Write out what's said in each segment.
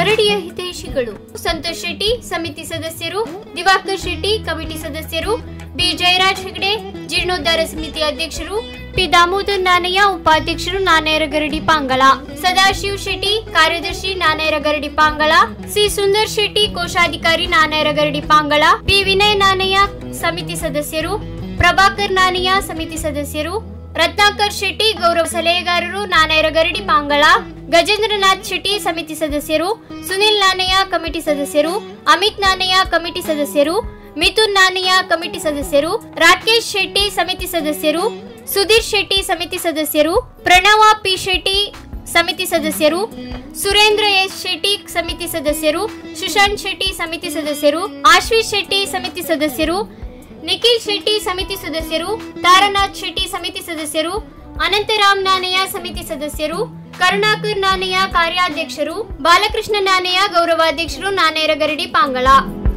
ಗರಡಿಯ ಹಿತೈಷಿಗಳು ಸಂತೋಷ್ ಶೆಟ್ಟಿ ಸಮಿತಿ ಸದಸ್ಯರು ದಿವಾಕರ್ ಶೆಟ್ಟಿ ಕಮಿಟಿ ಸದಸ್ಯರು ಬಿ ಜಯರಾಜ್ ಹೆಗಡೆ ಜೀರ್ಣೋದ್ಧಾರ ಸಮಿತಿ ಅಧ್ಯಕ್ಷರು ಪಿ ದಾಮೋದರ್ ನಾನಯ್ಯ ಉಪಾಧ್ಯಕ್ಷರು ನಾನೇರ ಗರಡಿ ಪಾಂಗಳ ಸದಾಶಿವ್ ಶೆಟ್ಟಿ ಕಾರ್ಯದರ್ಶಿ ನಾನೇರ ಗರಡಿ ಪಾಂಗಳ ಸಿ ಸುಂದರ್ ಶೆಟ್ಟಿ ಕೋಶಾಧಿಕಾರಿ ನಾನೇರ ಗರಡಿ ಪಾಂಗಳ ಪಿ ವಿನಯ್ ನಾನಯ್ಯ ಸಮಿತಿ ಸದಸ್ಯರು ಪ್ರಭಾಕರ್ ನಾನಯ್ಯ ಸಮಿತಿ ಸದಸ್ಯರು ರತ್ನಾಕರ್ ಶೆಟ್ಟಿ ಗೌರವ ಸಲಹೆಗಾರರು ನಾನೇರ ಗರಡಿ ಪಾಂಗಳ ಗಜೇಂದ್ರನಾಥ್ ಶೆಟ್ಟಿ ಸಮಿತಿ ಸದಸ್ಯರು ಸುನಿಲ್ ನಾನಯ್ಯ ಕಮಿಟಿ ಸದಸ್ಯರು ಅಮಿತ್ ನಾನಯ್ಯ ಕಮಿಟಿ ಸದಸ್ಯರು ಮಿಥುನ್ ನಾನಯ್ಯ ಕಮಿಟಿ ಸದಸ್ಯರು ರಾಕೇಶ್ ಶೆಟ್ಟಿ ಸಮಿತಿ ಸದಸ್ಯರು ಸುಧೀರ್ ಶೆಟ್ಟಿ ಸಮಿತಿ ಸದಸ್ಯರು ಪ್ರಣವ ಪಿ ಶೆಟ್ಟಿ ಸಮಿತಿ ಸದಸ್ಯರು ಸುರೇಂದ್ರ ಎಸ್ ಶೆಟ್ಟಿ ಸಮಿತಿ ಸದಸ್ಯರು ಸುಶಾಂತ್ ಶೆಟ್ಟಿ ಸಮಿತಿ ಸದಸ್ಯರು ಆಶ್ವೀಶ್ ಶೆಟ್ಟಿ ಸಮಿತಿ ಸದಸ್ಯರು ನಿಖಿಲ್ ಶೆಟ್ಟಿ ಸಮಿತಿ ಸದಸ್ಯರು ತಾರನಾಥ್ ಶೆಟ್ಟಿ ಸಮಿತಿ ಸದಸ್ಯರು ಅನಂತರಾಮ್ ನಾನಯ್ಯ ಸಮಿತಿ ಸದಸ್ಯರು ಕರುಣಾಕರ್ ನಾನಯ್ಯ ಕಾರ್ಯಾಧ್ಯಕ್ಷರು ಬಾಲಕೃಷ್ಣ ನಾನಯ್ಯ ಗೌರವಾಧ್ಯಕ್ಷರು ನಾನೇರ ಗರಡಿ ಪಾಂಗಳ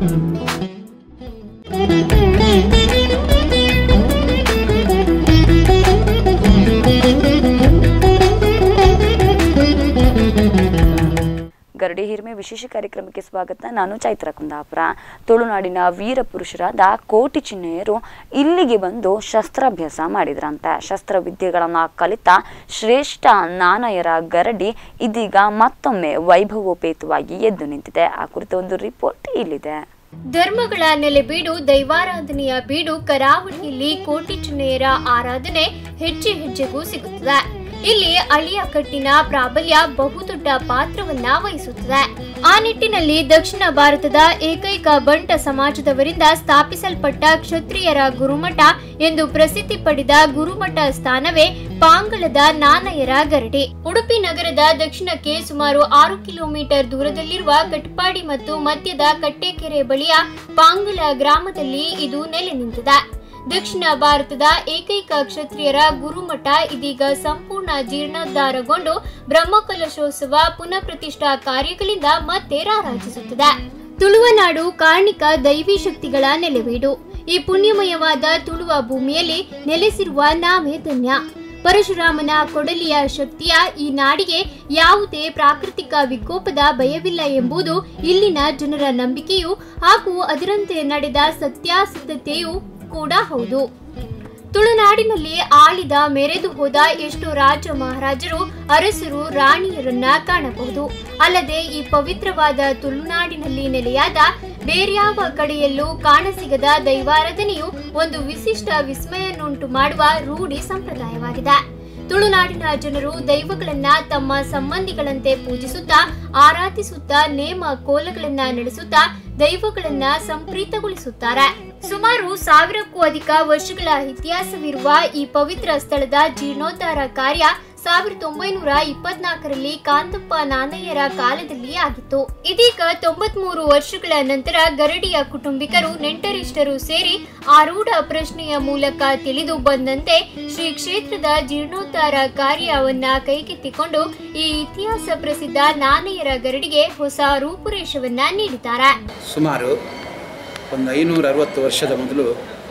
ಗರಡಿ ಹಿರಿಮೆ ವಿಶೇಷ ಕಾರ್ಯಕ್ರಮಕ್ಕೆ ಸ್ವಾಗತ ನಾನು ಚೈತ್ರ ಕುಂದಾಪುರ ತುಳುನಾಡಿನ ವೀರ ಪುರುಷರಾದ ಕೋಟಿ ಚಿಹ್ನೆಯರು ಇಲ್ಲಿಗೆ ಬಂದು ಶಸ್ತ್ರಾಭ್ಯಾಸ ಮಾಡಿದ್ರಂತೆ ಶಸ್ತ್ರವಿದ್ಯೆಗಳನ್ನ ಕಲಿತ ಶ್ರೇಷ್ಠ ನಾನಯರ ಗರಡಿ ಇದೀಗ ಮತ್ತೊಮ್ಮೆ ವೈಭವೋಪೇತವಾಗಿ ಎದ್ದು ನಿಂತಿದೆ ಆ ಕುರಿತ ಒಂದು ರಿಪೋರ್ಟ್ ಇಲ್ಲಿದೆ ಧರ್ಮಗಳ ನೆಲೆಬೀಡು ದೈವಾರಾಧನೆಯ ಬೀಡು ಕರಾವಳಿಯಲ್ಲಿ ಕೋಟಿ ಚಿಹ್ನೆಯರ ಆರಾಧನೆ ಹೆಜ್ಜೆ ಹೆಜ್ಜೆಗೂ ಸಿಗುತ್ತದೆ ಇಲ್ಲಿ ಅಳಿಯ ಕಟ್ಟಿನ ಪ್ರಾಬಲ್ಯ ಬಹುದೊಡ್ಡ ಪಾತ್ರವನ್ನ ವಹಿಸುತ್ತದೆ ಆ ನಿಟ್ಟಿನಲ್ಲಿ ದಕ್ಷಿಣ ಭಾರತದ ಏಕೈಕ ಬಂಟ ಸಮಾಜದವರಿಂದ ಸ್ಥಾಪಿಸಲ್ಪಟ್ಟ ಕ್ಷತ್ರಿಯರ ಗುರುಮಠ ಎಂದು ಪ್ರಸಿದ್ಧಿ ಪಡೆದ ಗುರುಮಠ ಸ್ಥಾನವೇ ಪಾಂಗಳದ ನಾನಯರ ಗರಡಿ ಉಡುಪಿ ನಗರದ ದಕ್ಷಿಣಕ್ಕೆ ಸುಮಾರು ಆರು ಕಿಲೋಮೀಟರ್ ದೂರದಲ್ಲಿರುವ ಕಟ್ಪಾಡಿ ಮತ್ತು ಮಧ್ಯದ ಕಟ್ಟೆಕೆರೆ ಬಳಿಯ ಪಾಂಗಳ ಗ್ರಾಮದಲ್ಲಿ ಇದು ನೆಲೆ ನಿಂತಿದೆ ದಕ್ಷಿಣ ಭಾರತದ ಏಕೈಕ ಕ್ಷತ್ರಿಯರ ಗುರುಮಠ ಇದೀಗ ಸಂಪೂರ್ಣ ಜೀರ್ಣೋದ್ಧಾರಗೊಂಡು ಬ್ರಹ್ಮಕಲಶೋತ್ಸವ ಪುನಃ ಪ್ರತಿಷ್ಠಾ ಕಾರ್ಯಗಳಿಂದ ಮತ್ತೆ ರಾರಾಜಿಸುತ್ತಿದೆ ತುಳುವನಾಡು ಕಾರ್ಣಿಕ ದೈವಿ ಶಕ್ತಿಗಳ ನೆಲೆವೀಡು ಈ ಪುಣ್ಯಮಯವಾದ ತುಳುವ ಭೂಮಿಯಲ್ಲಿ ನೆಲೆಸಿರುವ ನಾವೇ ಧನ್ಯ ಪರಶುರಾಮನ ಕೊಡಲಿಯ ಶಕ್ತಿಯ ಈ ನಾಡಿಗೆ ಯಾವುದೇ ಪ್ರಾಕೃತಿಕ ವಿಕೋಪದ ಭಯವಿಲ್ಲ ಎಂಬುದು ಇಲ್ಲಿನ ಜನರ ನಂಬಿಕೆಯು ಹಾಗೂ ಅದರಂತೆ ನಡೆದ ಸತ್ಯಾಸತ್ಯತೆಯೂ ಕೂಡ ಹೌದು ತುಳುನಾಡಿನಲ್ಲಿ ಆಳಿದ ಮೆರೆದು ಹೋದ ಎಷ್ಟು ರಾಜ ಮಹಾರಾಜರು ಅರಸರು ರಾಣಿಯರನ್ನ ಕಾಣಬಹುದು ಅಲ್ಲದೆ ಈ ಪವಿತ್ರವಾದ ತುಳುನಾಡಿನಲ್ಲಿ ನೆಲೆಯಾದ ಬೇರ್ಯಾವ ಕಡೆಯಲ್ಲೂ ಕಾಣಸಿಗದ ದೈವಾರಾಧನೆಯು ಒಂದು ವಿಶಿಷ್ಟ ವಿಸ್ಮಯನ್ನುಂಟು ಮಾಡುವ ರೂಢಿ ಸಂಪ್ರದಾಯವಾಗಿದೆ ತುಳುನಾಡಿನ ಜನರು ದೈವಗಳನ್ನ ತಮ್ಮ ಸಂಬಂಧಿಗಳಂತೆ ಪೂಜಿಸುತ್ತಾ ಆರಾಧಿಸುತ್ತಾ ನೇಮ ಕೋಲಗಳನ್ನ ನಡೆಸುತ್ತಾ ದೈವಗಳನ್ನ ಸಂಪ್ರೀತಗೊಳಿಸುತ್ತಾರೆ ಸುಮಾರು ಸಾವಿರಕ್ಕೂ ಅಧಿಕ ವರ್ಷಗಳ ಇತಿಹಾಸವಿರುವ ಈ ಪವಿತ್ರ ಸ್ಥಳದ ಜೀರ್ಣೋದ್ಧಾರ ಕಾರ್ಯ ಸಾವಿರದ ಒಂಬೈನೂರ ಇಪ್ಪತ್ನಾಲ್ಕರಲ್ಲಿ ಕಾಂತಪ್ಪ ನಾನಯ್ಯರ ಕಾಲದಲ್ಲಿ ಆಗಿತ್ತು ಇದೀಗ ತೊಂಬತ್ಮೂರು ವರ್ಷಗಳ ನಂತರ ಗರಡಿಯ ಕುಟುಂಬಿಕರು ನೆಂಟರಿಷ್ಟರು ಸೇರಿ ಆರೂಢ ಪ್ರಶ್ನೆಯ ಮೂಲಕ ತಿಳಿದು ಬಂದಂತೆ ಶ್ರೀ ಕ್ಷೇತ್ರದ ಜೀರ್ಣೋದ್ಧಾರ ಕಾರ್ಯವನ್ನ ಕೈಗೆತ್ತಿಕೊಂಡು ಈ ಇತಿಹಾಸ ಪ್ರಸಿದ್ಧ ನಾನಯ್ಯರ ಗರಡಿಗೆ ಹೊಸ ರೂಪುರೇಷವನ್ನ ನೀಡಿದ್ದಾರೆ ಸುಮಾರು ಒಂದು ಐನೂರ ಅರವತ್ತು ವರ್ಷದ ಮೊದಲು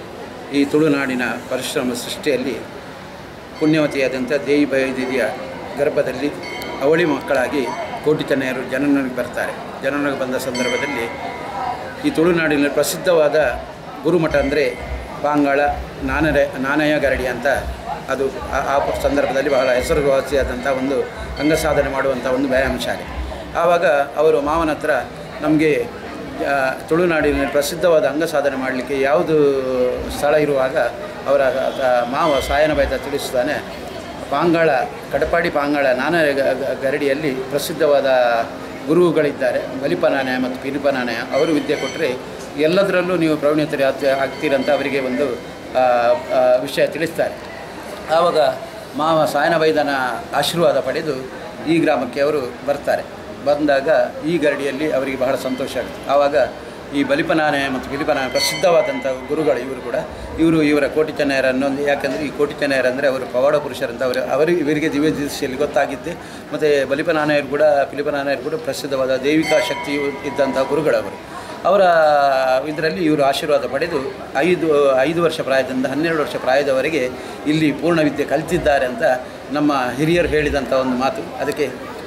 ಈ ತುಳುನಾಡಿನ ಪರಿಶ್ರಮ ಸೃಷ್ಟಿಯಲ್ಲಿ ಪುಣ್ಯವತಿಯಾದಂಥ ದೇವಿ ಬೈದಿದಿಯ ಗರ್ಭದಲ್ಲಿ ಅವಳಿ ಮಕ್ಕಳಾಗಿ ಕೋಟಿ ತನೆಯರು ಜನನರಿಗೆ ಬರ್ತಾರೆ ಜನನರಿಗೆ ಬಂದ ಸಂದರ್ಭದಲ್ಲಿ ಈ ತುಳುನಾಡಿನ ಪ್ರಸಿದ್ಧವಾದ ಗುರುಮಠ ಅಂದರೆ ಪಾಂಗಾಳ ನಾನರೆ ನಾನಯ ಗರಡಿ ಅಂತ ಅದು ಆ- ಆ ಸಂದರ್ಭದಲ್ಲಿ ಬಹಳ ಹೆಸರುವಾಸಿಯಾದಂಥ ಒಂದು ಅಂಗಸಾಧನೆ ಮಾಡುವಂಥ ಒಂದು ವ್ಯಾಯಾಮ ಶಾಲೆ ಆವಾಗ ಅವರು ಮಾವನ ಹತ್ರ ನಮಗೆ ಆ, ತುಳುನಾಡಿನ ಪ್ರಸಿದ್ಧವಾದ ಅಂಗಸಾಧನೆ ಮಾಡಲಿಕ್ಕೆ ಯಾವುದು ಸ್ಥಳ ಇರುವಾಗ ಅವರ ಆ, ಮಾವ ಸಾಯನ ಬೈತ ತಿಳಿಸ್ತಾನೆ ಪಾಂಗಾಳ ಕಡಪಾಡಿ ಪಾಂಗಾಳ ನಾನ ಗ- ಗ- ಗರಡಿಯಲ್ಲಿ ಪ್ರಸಿದ್ಧವಾದ ಗುರುಗಳಿದ್ದಾರೆ ಬಲಿಪನಾನಯ ಮತ್ತು ಪಿಲಿಪನಾನಯ ಅವರು ವಿದ್ಯೆ ಕೊಟ್ಟರೆ ಎಲ್ಲದರಲ್ಲೂ ನೀವು ಪ್ರವೀಣತೆ ಆಗ್ತೀರಂತ ಅವರಿಗೆ ಒಂದು ಆ, ಆ, ವಿಷಯ ತಿಳಿಸ್ತಾರೆ ಆವಾಗ ಮಾವ ಸಾಯನ ವೈದ್ಯನ ಆಶೀರ್ವಾದ ಪಡೆದು ಈ ಗ್ರಾಮಕ್ಕೆ ಅವರು ಬರ್ತಾರೆ ಬಂದಾಗ ಈ ಗರಡಿಯಲ್ಲಿ ಅವರಿಗೆ ಬಹಳ ಸಂತೋಷ ಆಗುತ್ತೆ ಆವಾಗ ಈ ಬಲಿಪನಾನೆ ಮತ್ತು ಪಿಲಿಪನಾನ ಪ್ರಸಿದ್ಧವಾದಂಥ ಗುರುಗಳು ಇವರು ಕೂಡ ಇವರು ಇವರ ಕೋಟಿ ಚೆನ್ನಯರನ್ನು ಯಾಕಂದರೆ ಈ ಕೋಟಿ ಚೆನ್ನಯರಂದರೆ ಅವರು ಪವಾಡ ಪುರುಷರಂತ ಅವರು ಅವರಿಗೆ ಇವರಿಗೆ ದಿವ್ಯ ದೃಷ್ಟಿಯಲ್ಲಿ ಗೊತ್ತಾಗಿದ್ದೆ ಮತ್ತು ಬಲಿಪನಾನಯರು ಕೂಡ ಪಿಲಿಪನಾನಯರು ಕೂಡ ಪ್ರಸಿದ್ಧವಾದ ದೈವಿಕ ಶಕ್ತಿಯು ಇದ್ದಂಥ ಗುರುಗಳವರು ಅವರ ಇದರಲ್ಲಿ ಇವರು ಆಶೀರ್ವಾದ ಪಡೆದು ಐದು ಐದು ವರ್ಷ ಪ್ರಾಯದಿಂದ ಹನ್ನೆರಡು ವರ್ಷ ಪ್ರಾಯದವರೆಗೆ ಇಲ್ಲಿ ಪೂರ್ಣ ವಿದ್ಯೆ ಕಲಿತಿದ್ದಾರೆ ಅಂತ ನಮ್ಮ ಹಿರಿಯರು ಹೇಳಿದಂಥ ಒಂದು ಮಾತು ಅದಕ್ಕೆ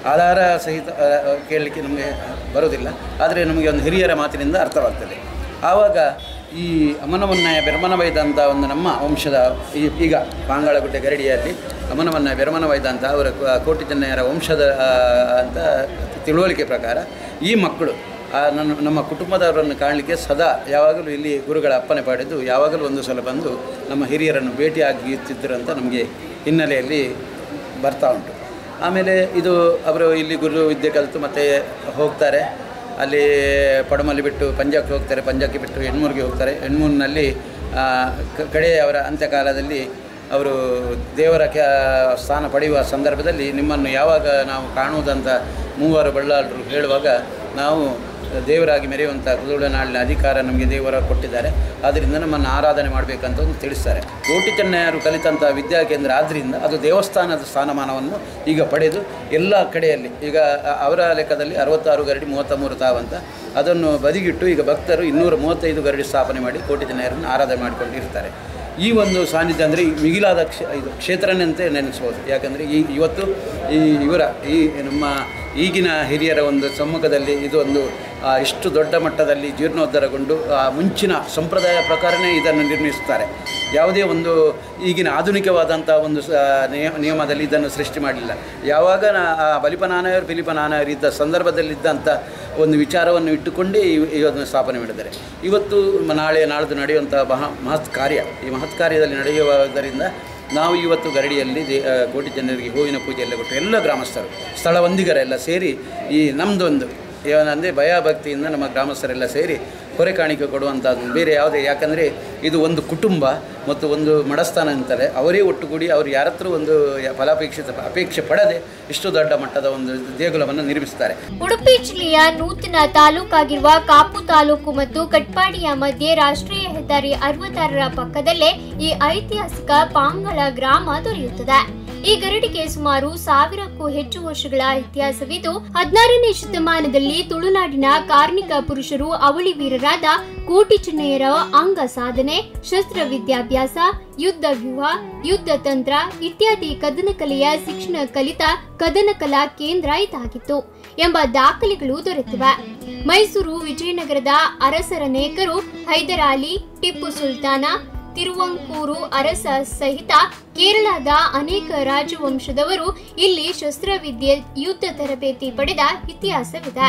ಆಧಾರ ಸಹಿತ ಆ, ಕೇಳಲಿಕ್ಕೆ ನಮಗೆ ಬರೋದಿಲ್ಲ ಆದರೆ ನಮಗೆ ಒಂದು ಹಿರಿಯರ ಮಾತಿನಿಂದ ಅರ್ಥವಾಗ್ತದೆ ಆವಾಗ ಈ ಅಮನವನ್ನಾಯ ಬೆರಮನವೈದ ಅಂತ ಒಂದು ನಮ್ಮ ವಂಶದ ಈ ಈಗ ಪಾಂಗಾಳಗುಡ್ಡೆ ಗರಡಿಯಲ್ಲಿ ಅಮನವನ್ನಾಯ ಬೆರಮನವೈದ ಅಂತ ಅವರ ಕ- ಕೋಟಿ ಚೆನ್ನಯ್ಯರ ವಂಶದ ಆ, ಅಂತ ತಿಳುವಳಿಕೆ ಪ್ರಕಾರ ಈ ಮಕ್ಕಳು ಆ ನನ್ನ ನಮ್ಮ ಕುಟುಂಬದವರನ್ನು ಕಾಣಲಿಕ್ಕೆ ಸದಾ ಯಾವಾಗಲೂ ಇಲ್ಲಿ ಗುರುಗಳ ಅಪ್ಪನೆ ಪಡೆದು ಯಾವಾಗಲೂ ಒಂದು ಸಲ ಬಂದು ನಮ್ಮ ಹಿರಿಯರನ್ನು ಭೇಟಿಯಾಗಿತ್ತಿದ್ದರು ಅಂತ ನಮಗೆ ಹಿನ್ನೆಲೆಯಲ್ಲಿ ಬರ್ತಾ ಉಂಟು ಆಮೇಲೆ ಇದು ಅವರು ಇಲ್ಲಿ ಗುರು ವಿದ್ಯೆ ಕಲಿತು ಮತ್ತೆ ಹೋಗ್ತಾರೆ ಅಲ್ಲಿ ಪಡಮಲ್ಲಿ ಬಿಟ್ಟು ಪಂಜಾಬ್ಗೆ ಹೋಗ್ತಾರೆ ಪಂಜಾಬ್ಗೆ ಬಿಟ್ಟು ಹೆಣ್ಮೂರಿಗೆ ಹೋಗ್ತಾರೆ ಹೆಣ್ಮೂರಿನಲ್ಲಿ ಆ, ಕ- ಕಡೆಯ ಅವರ ಅಂತ್ಯಕಾಲದಲ್ಲಿ ಅವರು ದೇವರ ಕ ಸ್ಥಾನ ಪಡೆಯುವ ಸಂದರ್ಭದಲ್ಲಿ ನಿಮ್ಮನ್ನು ಯಾವಾಗ ನಾವು ಕಾಣುವುದಂತ ಮೂವರು ಬಳ್ಳಾಳರು ಹೇಳುವಾಗ ನಾವು ದೇವರಾಗಿ ಮೆರೆಯುವಂಥ ಕುದುಳನಾಳಿನ ಅಧಿಕಾರ ನಮಗೆ ದೇವರ ಕೊಟ್ಟಿದ್ದಾರೆ ಆದ್ದರಿಂದ ನಮ್ಮನ್ನು ಆರಾಧನೆ ಮಾಡಬೇಕಂತ ಒಂದು ತಿಳಿಸ್ತಾರೆ ಕೋಟಿ ಚೆನ್ನಯ್ಯರು ಕಲಿತಂಥ ವಿದ್ಯಾ ಕೇಂದ್ರ ಆದ್ದರಿಂದ ಅದು ದೇವಸ್ಥಾನದ ಸ್ಥಾನಮಾನವನ್ನು ಈಗ ಪಡೆದು ಎಲ್ಲ ಕಡೆಯಲ್ಲಿ ಈಗ ಅ- ಅವರ ಲೆಕ್ಕದಲ್ಲಿ ಅರವತ್ತಾರು ಗರಡಿ ಮೂವತ್ತ ಮೂರು ತಾವಂತ ಅದನ್ನು ಬದಿಗಿಟ್ಟು ಈಗ ಭಕ್ತರು ಇನ್ನೂರ ಮೂವತ್ತೈದು ಗರಡಿ ಸ್ಥಾಪನೆ ಮಾಡಿ ಕೋಟಿ ಚೆನ್ನಯ್ಯರನ್ನು ಆರಾಧನೆ ಮಾಡಿಕೊಂಡಿರ್ತಾರೆ ಈ ಒಂದು ಸಾನ್ನಿಧ್ಯ ಅಂದರೆ ಈ ಮಿಗಿಲಾದ ಕ್ಷೇ ಇದು ಕ್ಷೇತ್ರನಂತೆ ನೆನೆಸ್ಬೋದು ಯಾಕಂದರೆ ಈ ಇವತ್ತು ಈ ಇವರ ಈ ನಮ್ಮ ಈಗಿನ ಹಿರಿಯರ ಒಂದು ಸಮ್ಮುಖದಲ್ಲಿ ಇದು ಒಂದು ಆ, ಇಷ್ಟು ದೊಡ್ಡ ಮಟ್ಟದಲ್ಲಿ ಜೀರ್ಣೋದ್ಧಾರಗೊಂಡು ಆ, ಮುಂಚಿನ ಸಂಪ್ರದಾಯ ಪ್ರಕಾರನೇ ಇದನ್ನು ನಿರ್ಮಿಸುತ್ತಾರೆ ಯಾವುದೇ ಒಂದು ಈಗಿನ ಆಧುನಿಕವಾದಂಥ ಒಂದು ಸ ನಿಯ- ನಿಯಮದಲ್ಲಿ ಇದನ್ನು ಸೃಷ್ಟಿ ಮಾಡಲಿಲ್ಲ ಯಾವಾಗ ನಾ ಆ ಬಲಿಪನಾನಾಯರು ಫಿಲಿಪನಾನಾಯರು ಇದ್ದ ಸಂದರ್ಭದಲ್ಲಿದ್ದಂಥ ಒಂದು ವಿಚಾರವನ್ನು ಇಟ್ಟುಕೊಂಡೇ ಇವ್- ಇದನ್ನು ಸ್ಥಾಪನೆ ಮಾಡಿದ್ದಾರೆ ಇವತ್ತು ಮ- ನಾಳೆ ನಾಳ್ದು ನಡೆಯುವಂಥ ಮಹಾ ಮಹತ್ ಕಾರ್ಯ ಈ ಮಹತ್ ಕಾರ್ಯದಲ್ಲಿ ನಡೆಯುವುದರಿಂದ ನಾವು ಇವತ್ತು ಗರಡಿಯಲ್ಲಿ ದೇ ಆ, ಕೋಟಿ ಜನರಿಗೆ ಹೂವಿನ ಪೂಜೆ ಎಲ್ಲ ಕೊಟ್ಟು ಎಲ್ಲ ಗ್ರಾಮಸ್ಥರು ಸ್ಥಳ ಒಂದಿಗರೆಲ್ಲ ಸೇರಿ ಈ ನಮ್ಮದೊಂದು ಏನಂದರೆ ಭಯಭಕ್ತಿಯಿಂದ ನಮ್ಮ ಗ್ರಾಮಸ್ಥರೆಲ್ಲ ಸೇರಿ ಹೊರೆ ಕಾಣಿಕೆ ಕೊಡುವಂಥದ್ದು ಬೇರೆ ಯಾವುದೇ ಯಾಕಂದರೆ ಇದು ಒಂದು ಕುಟುಂಬ ಮತ್ತು ಒಂದು ಮಡಸ್ಥಾನ ಅಂತಾರೆ ಅವರೇ ಒಟ್ಟುಗೂಡಿ ಅವರು ಯಾರ ಹತ್ರ ಒಂದು ಯ- ಫಲಾಪೇಕ್ಷಿತ ಅಪೇಕ್ಷೆ ಪಡದೆ ಇಷ್ಟು ದೊಡ್ಡ ಮಟ್ಟದ ಒಂದು ದೇಗುಲವನ್ನು ನಿರ್ಮಿಸ್ತಾರೆ ಉಡುಪಿ ಜಿಲ್ಲೆಯ ನೂತನ ತಾಲೂಕಾಗಿರುವ ಕಾಪು ತಾಲೂಕು ಮತ್ತು ಕಟ್ಪಾಡಿಯ ಮಧ್ಯೆ ರಾಷ್ಟ್ರೀಯ ಹೆದ್ದಾರಿ ಅರವತ್ತಾರರ ಪಕ್ಕದಲ್ಲೇ ಈ ಐತಿಹಾಸಿಕ ಪಾಂಗಳ ಗ್ರಾಮ ದೊರೆಯುತ್ತದೆ ಈ ಗರಡಿಗೆ ಸುಮಾರು ಸಾವಿರಕ್ಕೂ ಹೆಚ್ಚು ವರ್ಷಗಳ ಇತಿಹಾಸವಿದ್ದು ಹದಿನಾರನೇ ಶತಮಾನದಲ್ಲಿ ತುಳುನಾಡಿನ ಕಾರ್ಮಿಕ ಪುರುಷರು ಅವಳಿ ವೀರರಾದ ಕೋಟಿ ಚಿನ್ನಯ್ಯರ ಅಂಗ ಸಾಧನೆ ಶಸ್ತ್ರ ವಿದ್ಯಾಭ್ಯಾಸ ಯುದ್ಧ ವ್ಯೂಹ ಯುದ್ಧ ತಂತ್ರ ಇತ್ಯಾದಿ ಕದನಕಲೆಯ ಶಿಕ್ಷಣ ಕಲಿತ ಕದನಕಲಾ ಕೇಂದ್ರ ಇದಾಗಿತ್ತು ಎಂಬ ದಾಖಲೆಗಳು ದೊರೆತಿವೆ ಮೈಸೂರು ವಿಜಯನಗರದ ಅರಸರನೇಕರು ಹೈದರಾಲಿ ಟಿಪ್ಪು ಸುಲ್ತಾನ ತಿರುವಂಕೂರು ಅರಸ ಸಹಿತ ಕೇರಳದ ಅನೇಕ ರಾಜವಂಶದವರು ಇಲ್ಲಿ ಶಸ್ತ್ರವಿದ್ಯೆ ಯುದ್ಧ ತರಬೇತಿ ಪಡೆದ ಇತಿಹಾಸವಿದೆ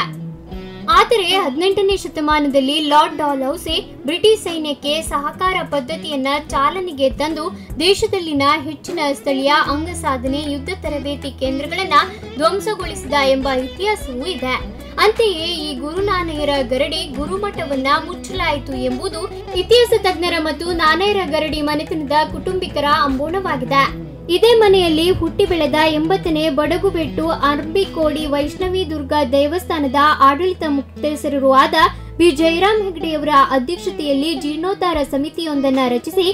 ಆದರೆ ಹದಿನೆಂಟನೇ ಶತಮಾನದಲ್ಲಿ ಲಾರ್ಡ್ ಡಾಲ್ಹೌಸೆ ಬ್ರಿಟಿಷ್ ಸೈನ್ಯಕ್ಕೆ ಸಹಕಾರ ಪದ್ಧತಿಯನ್ನ ಚಾಲನೆಗೆ ತಂದು ದೇಶದಲ್ಲಿನ ಹೆಚ್ಚಿನ ಸ್ಥಳೀಯ ಅಂಗಸಾಧನೆ ಯುದ್ಧ ತರಬೇತಿ ಕೇಂದ್ರಗಳನ್ನ ಧ್ವಂಸಗೊಳಿಸಿದ ಎಂಬ ಇತಿಹಾಸವೂ ಇದೆ ಅಂತೆಯೇ ಈ ಗುರುನಾನಯರ ಗರಡಿ ಗುರುಮಠವನ್ನ ಮುಚ್ಚಲಾಯಿತು ಎಂಬುದು ಇತಿಹಾಸ ತಜ್ಞರ ಮತ್ತು ನಾನಯರ ಗರಡಿ ಮನೆತನದ ಕುಟುಂಬಿಕರ ಅಂಬೋಣವಾಗಿದೆ ಇದೇ ಮನೆಯಲ್ಲಿ ಹುಟ್ಟಿ ಬೆಳೆದ ಎಂಬತ್ತನೇ ಬಡಗುಬೆಟ್ಟು ಅರ್ಬಿಕೋಡಿ ವೈಷ್ಣವಿ ದುರ್ಗಾ ದೇವಸ್ಥಾನದ ಆಡಳಿತ ಮುಕ್ತೇಸರರು ಆದ ಬಿ ಜಯರಾಮ್ ಹೆಗಡೆಯವರ ಅಧ್ಯಕ್ಷತೆಯಲ್ಲಿ ಜೀರ್ಣೋದ್ಧಾರ ಸಮಿತಿಯೊಂದನ್ನ ರಚಿಸಿ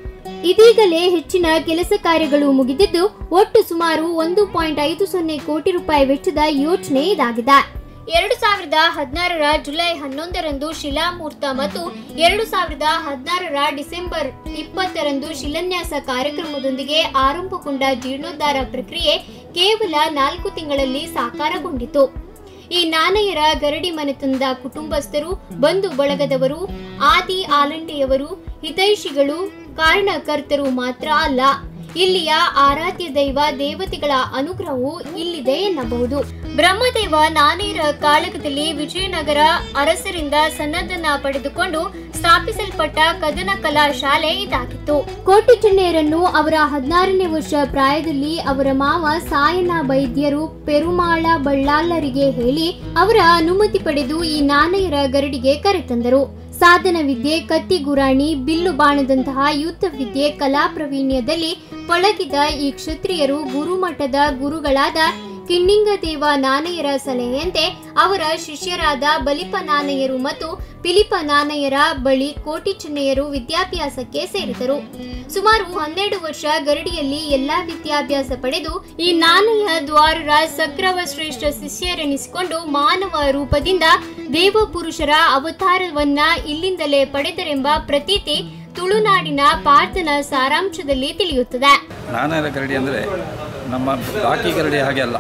ಇದೀಗಲೇ ಹೆಚ್ಚಿನ ಕೆಲಸ ಕಾರ್ಯಗಳು ಮುಗಿದಿದ್ದು ಒಟ್ಟು ಸುಮಾರು ಒಂದು ಪಾಯಿಂಟ್ ಐದು ಸೊನ್ನೆ ಕೋಟಿ ರೂಪಾಯಿ ವೆಚ್ಚದ ಯೋಜನೆ ಇದಾಗಿದೆ ಎರಡು ಸಾವಿರದ ಹದಿನಾರರ ಜುಲೈ ಹನ್ನೊಂದರಂದು ಶಿಲಾಮೂರ್ತ ಮತ್ತು ಎರಡು ಸಾವಿರದ ಹದಿನಾರರ ಡಿಸೆಂಬರ್ ಇಪ್ಪತ್ತರಂದು ಶಿಲಾನ್ಯಾಸ ಕಾರ್ಯಕ್ರಮದೊಂದಿಗೆ ಆರಂಭಗೊಂಡ ಜೀರ್ಣೋದ್ಧಾರ ಪ್ರಕ್ರಿಯೆ ಕೇವಲ ನಾಲ್ಕು ತಿಂಗಳಲ್ಲಿ ಸಾಕಾರಗೊಂಡಿತು ಈ ನಾಣಯರ ಗರಡಿ ಮನೆತನದ ಕುಟುಂಬಸ್ಥರು ಬಂಧು ಬಳಗದವರು ಆದಿ ಆಲಂಡೆಯವರು ಹಿತೈಷಿಗಳು ಕಾರಣಕರ್ತರು ಮಾತ್ರ ಅಲ್ಲ ಇಲ್ಲಿಯ ಆರಾಧ್ಯ ದೈವ ದೇವತೆಗಳ ಅನುಗ್ರಹವು ಇಲ್ಲಿದೆ ಎನ್ನಬಹುದು ಬ್ರಹ್ಮದೇವ ನಾನೇರ ಕಾಳಗದಲ್ಲಿ ವಿಜಯನಗರ ಅರಸರಿಂದ ಸನ್ನದ್ಧನ ಪಡೆದುಕೊಂಡು ಸ್ಥಾಪಿಸಲ್ಪಟ್ಟ ಕದನ ಕಲಾ ಶಾಲೆ ಇದಾಗಿತ್ತು ಕೋಟಿ ಚೆನ್ನಯ್ಯರನ್ನು ಅವರ ಹದಿನಾರನೇ ವರ್ಷ ಪ್ರಾಯದಲ್ಲಿ ಅವರ ಮಾವ ಸಾಯನ ವೈದ್ಯರು ಪೆರುಮಾಳ ಬಳ್ಳಾಲರಿಗೆ ಹೇಳಿ ಅವರ ಅನುಮತಿ ಪಡೆದು ಈ ನಾಣಯರ ಗರಡಿಗೆ ಕರೆತಂದರು ಸಾಧನ ವಿದ್ಯೆ ಕತ್ತಿ ಗುರಾಣಿ ಬಿಲ್ಲು ಬಾಣದಂತಹ ಯುದ್ಧ ವಿದ್ಯೆ ಕಲಾ ಪ್ರಾವೀಣ್ಯದಲ್ಲಿ ಪಳಗಿದ ಈ ಕ್ಷತ್ರಿಯರು ಗುರುಮಠದ ಗುರುಗಳಾದ ಕಿಣ್ಣಿಂಗದೇವ ನಾಣಯರ ಸಲಹೆಯಂತೆ ಅವರ ಶಿಷ್ಯರಾದ ಬಲಿಪ ನಾಣಯರು ಮತ್ತು ಪಿಲಿಪ ನಾಣಯರ ಬಳಿ ಕೋಟಿ ಚೆನ್ನಯ್ಯರು ವಿದ್ಯಾಭ್ಯಾಸಕ್ಕೆ ಸೇರಿದರು ಸುಮಾರು ಹನ್ನೆರಡು ವರ್ಷ ಗರಡಿಯಲ್ಲಿ ಎಲ್ಲಾ ವಿದ್ಯಾಭ್ಯಾಸ ಪಡೆದು ಈ ನಾಣಯ ದ್ವಾರರ ಸಕ್ರವ ಶ್ರೇಷ್ಠ ಶಿಷ್ಯರೆನಿಸಿಕೊಂಡು ಮಾನವ ರೂಪದಿಂದ ದೇವಪುರುಷರ ಅವತಾರವನ್ನ ಇಲ್ಲಿಂದಲೇ ಪಡೆದರೆಂಬ ಪ್ರತೀತಿ ತುಳುನಾಡಿನ ಪಾರ್ಥನ ಸಾರಾಂಶದಲ್ಲಿ ತಿಳಿಯುತ್ತದೆ ನಾನರ ಗರಡಿ ಅಂದರೆ ನಮ್ಮ ಬಾಕಿ ಗರಡಿ ಹಾಗೆ ಅಲ್ಲ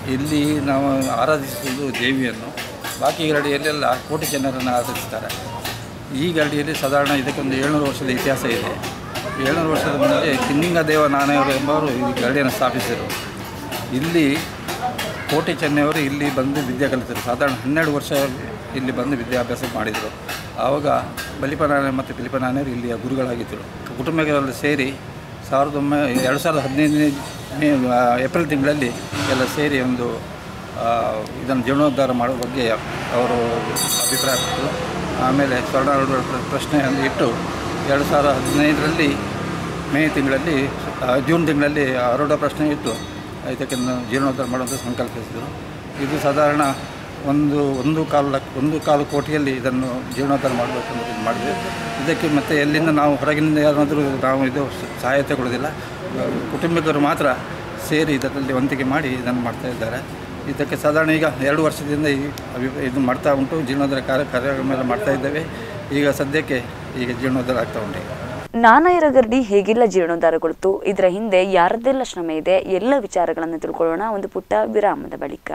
ಇಲ್ಲಿ ನಾವು ಆರಾಧಿಸುವುದು ದೇವಿಯನ್ನು ಬಾಕಿ ಗರಡಿಯಲ್ಲೆಲ್ಲ ಕೋಟಿ ಜನರನ್ನು ಆರಾಧಿಸ್ತಾರೆ ಈ ಗರಡಿಯಲ್ಲಿ ಸಾಧಾರಣ ಇದಕ್ಕೊಂದು ಏಳ್ನೂರು ವರ್ಷದ ಇತಿಹಾಸ ಇದೆ ಏಳ್ನೂರು ವರ್ಷದ ಮುಂಚೆ ಕಿನ್ನಿಂಗ ದೇವ ನಾಣಯವರು ಎಂಬವರು ಈ ಗರಡಿಯನ್ನು ಸ್ಥಾಪಿಸಿದರು ಇಲ್ಲಿ ಕೋಟೆ ಚೆನ್ನೈಯವರು ಇಲ್ಲಿ ಬಂದು ವಿದ್ಯೆ ಕಲಿತರು ಸಾಧಾರಣ ಹನ್ನೆರಡು ವರ್ಷ ಇಲ್ಲಿ ಬಂದು ವಿದ್ಯಾಭ್ಯಾಸ ಮಾಡಿದರು ಆವಾಗ ಬಲಿಪನಾನೆ ಮತ್ತು ಪಿಲಿಪನಾನೆಯವರು ಇಲ್ಲಿಯ ಗುರುಗಳಾಗಿದ್ದರು ಕುಟುಂಬಗಳಲ್ಲಿ ಸೇರಿ ಸಾವಿರದ ಒಂಬೈ ಎರಡು ಸಾವಿರದ ಹದಿನೈದನೇ ಮೇ ಆ, ಏಪ್ರಿಲ್ ತಿಂಗಳಲ್ಲಿ ಎಲ್ಲ ಸೇರಿ ಒಂದು ಆ, ಇದನ್ನು ಜೀರ್ಣೋದ್ಧಾರ ಮಾಡೋ ಬಗ್ಗೆ ಅವರು ಅಭಿಪ್ರಾಯಪಟ್ಟರು ಆಮೇಲೆ ಸ್ವರ್ಣಾರೂಢ ಪ್ರ- ಪ್ರಶ್ನೆಯನ್ನು ಇಟ್ಟು ಎರಡು ಸಾವಿರದ ಹದಿನೈದರಲ್ಲಿ ಮೇ ತಿಂಗಳಲ್ಲಿ ಆ, ಜೂನ್ ತಿಂಗಳಲ್ಲಿ ಆರೂಢ ಪ್ರಶ್ನೆ ಇಟ್ಟು ಇದಕ್ಕೆ ನಾವು ಜೀರ್ಣೋದ್ಧಾರ ಮಾಡುವಂಥ ಸಂಕಲ್ಪಿಸಿದರು ಇದು ಸಾಧಾರಣ ಒಂದು ಒಂದು ಕಾಲು ಲಕ್ಷ ಒಂದು ಕಾಲು ಕೋಟಿಯಲ್ಲಿ ಇದನ್ನು ಜೀರ್ಣೋದ್ಧಾರ ಮಾಡಬೇಕಂತ ಇದು ಮಾಡಿದ್ವಿ ಇದಕ್ಕೆ ಮತ್ತು ಎಲ್ಲಿಂದ ನಾವು ಹೊರಗಿನಿಂದ ಯಾರಾದರೂ ನಾವು ಇದು ಸಹಾಯ ತಗೊಳ್ಳೋದಿಲ್ಲ ಕುಟುಂಬಿಕರು ಮಾತ್ರ ಸೇರಿ ಇದರಲ್ಲಿ ವಂತಿಕೆ ಮಾಡಿ ಇದನ್ನು ಮಾಡ್ತಾ ಇದ್ದಾರೆ ಇದಕ್ಕೆ ಸಾಧಾರಣ ಈಗ ಎರಡು ವರ್ಷದಿಂದ ಈ ಅಭಿ ಇದು ಮಾಡ್ತಾ ಉಂಟು ಜೀರ್ಣೋದ್ಧಾರ ಕಾರ್ಯ ಕಾರ್ಯಕ್ರಮ ಎಲ್ಲ ಮಾಡ್ತಾ ಇದ್ದೇವೆ ಈಗ ಸದ್ಯಕ್ಕೆ ಈಗ ಜೀರ್ಣೋದ್ಧಾರ ಆಗ್ತಾ ಉಂಟು ಈಗ ನಾನಾಯರ ಗರಡಿ ಹೇಗೆಲ್ಲ ಜೀರ್ಣೋದ್ಧಾರಗೊಳ್ತು ಇದರ ಹಿಂದೆ ಯಾರದ್ದೆಲ್ಲ ಶ್ರಮ ಇದೆ ಎಲ್ಲ ವಿಚಾರಗಳನ್ನು ತಿಳ್ಕೊಳ್ಳೋಣ ಒಂದು ಪುಟ್ಟ ವಿರಾಮದ ಬಳಿಕ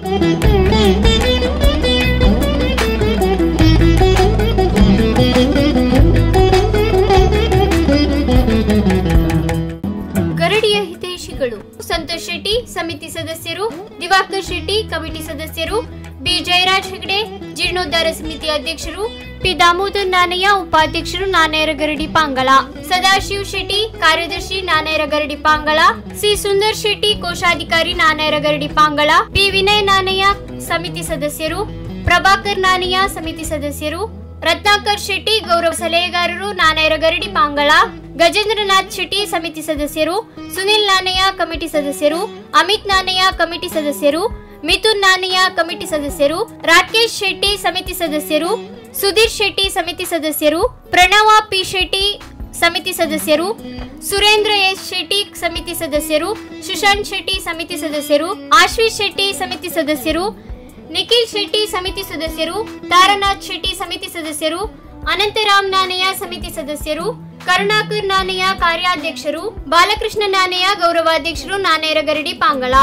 ಗರಡಿಯ ಹಿತೈಷಿಗಳು ಸಂತೋಷ್ ಶೆಟ್ಟಿ ಸಮಿತಿ ಸದಸ್ಯರು ದಿವಾಕರ್ ಶೆಟ್ಟಿ ಕಮಿಟಿ ಸದಸ್ಯರು ಬಿ ಜಯರಾಜ್ ಹೆಗಡೆ ಜೀರ್ಣೋದ್ಧಾರ ಸಮಿತಿ ಅಧ್ಯಕ್ಷರು ಪಿ ದಾಮೋದರ್ ನಾನಯ್ಯ ಉಪಾಧ್ಯಕ್ಷರು ನಾನೇರ ಗರಡಿ ಪಾಂಗಳ ಸದಾಶಿವ್ ಶೆಟ್ಟಿ ಕಾರ್ಯದರ್ಶಿ ನಾನೇರ ಗರಡಿ ಪಾಂಗಳ ಸಿ ಸುಂದರ್ ಶೆಟ್ಟಿ ಕೋಶಾಧಿಕಾರಿ ನಾನೇರ ಗರಡಿ ಪಾಂಗಳ ಪಿ ವಿನಯ್ ನಾನಯ್ಯ ಸಮಿತಿ ಸದಸ್ಯರು ಪ್ರಭಾಕರ್ ನಾನಯ್ಯ ಸಮಿತಿ ಸದಸ್ಯರು ರತ್ನಾಕರ್ ಶೆಟ್ಟಿ ಗೌರವ ಸಲಹೆಗಾರರು ನಾನೇರ ಗರಡಿ ಪಾಂಗಳ ಗಜೇಂದ್ರನಾಥ್ ಶೆಟ್ಟಿ ಸಮಿತಿ ಸದಸ್ಯರು ಸುನಿಲ್ ನಾನಯ್ಯ ಕಮಿಟಿ ಸದಸ್ಯರು ಅಮಿತ್ ನಾನಯ್ಯ ಕಮಿಟಿ ಸದಸ್ಯರು ಮಿಥುನ್ ನಾನಯ್ಯ ಕಮಿಟಿ ಸದಸ್ಯರು ರಾಕೇಶ್ ಶೆಟ್ಟಿ ಸಮಿತಿ ಸದಸ್ಯರು ಸುಧೀರ್ ಶೆಟ್ಟಿ ಸಮಿತಿ ಸದಸ್ಯರು ಪ್ರಣವ ಪಿ ಶೆಟ್ಟಿ ಸಮಿತಿ ಸದಸ್ಯರು ಸುರೇಂದ್ರ ಎಸ್ ಶೆಟ್ಟಿ ಸಮಿತಿ ಸದಸ್ಯರು ಸುಶಾಂತ್ ಶೆಟ್ಟಿ ಸಮಿತಿ ಸದಸ್ಯರು ಆಶ್ವಿತ್ ಶೆಟ್ಟಿ ಸಮಿತಿ ಸದಸ್ಯರು ನಿಖಿಲ್ ಶೆಟ್ಟಿ ಸಮಿತಿ ಸದಸ್ಯರು ತಾರನಾಥ್ ಶೆಟ್ಟಿ ಸಮಿತಿ ಸದಸ್ಯರು ಅನಂತರಾಮ್ ನಾನಯ್ಯ ಸಮಿತಿ ಸದಸ್ಯರು ಕರುಣಾಕರ್ ನಾನಯ್ಯ ಕಾರ್ಯಾಧ್ಯಕ್ಷರು ಬಾಲಕೃಷ್ಣ ನಾನಯ್ಯ ಗೌರವಾಧ್ಯಕ್ಷರು ನಾನೇರ ಗರಡಿ ಪಾಂಗಳ